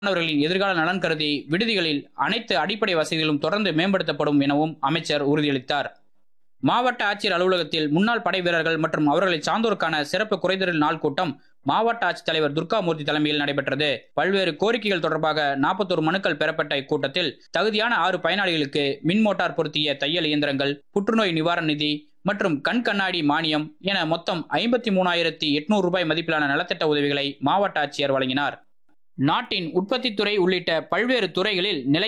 மாணவர்களின் எதிர்கால நலன் கருதி விடுதிகளில் அனைத்து அடிப்படை வசதிகளும் தொடர்ந்து மேம்படுத்தப்படும் எனவும் அமைச்சர் உறுதியளித்தார் மாவட்ட ஆட்சியர் அலுவலகத்தில் முன்னாள் படை வீரர்கள் மற்றும் அவர்களை சார்ந்தோருக்கான சிறப்பு குறைதீர் நாள் கூட்டம் மாவட்ட ஆட்சித்தலைவர் துர்காமூர்த்தி தலைமையில் நடைபெற்றது பல்வேறு கோரிக்கைகள் தொடர்பாக நாற்பத்தோரு மனுக்கள் பெறப்பட்ட இக்கூட்டத்தில் தகுதியான ஆறு பயனாளிகளுக்கு மின் மோட்டார் பொருத்திய தையல் இயந்திரங்கள் புற்றுநோய் நிவாரண நிதி மற்றும் கண் கண்ணாடி மானியம் என மொத்தம் ஐம்பத்தி மூணாயிரத்தி எட்நூறு ரூபாய் மதிப்பிலான நலத்திட்ட உதவிகளை மாவட்ட ஆட்சியர் வழங்கினார் நாட்டின் உற்பத்தித் துறை உள்ளிட்ட பல்வேறு துறைகளில் நிலை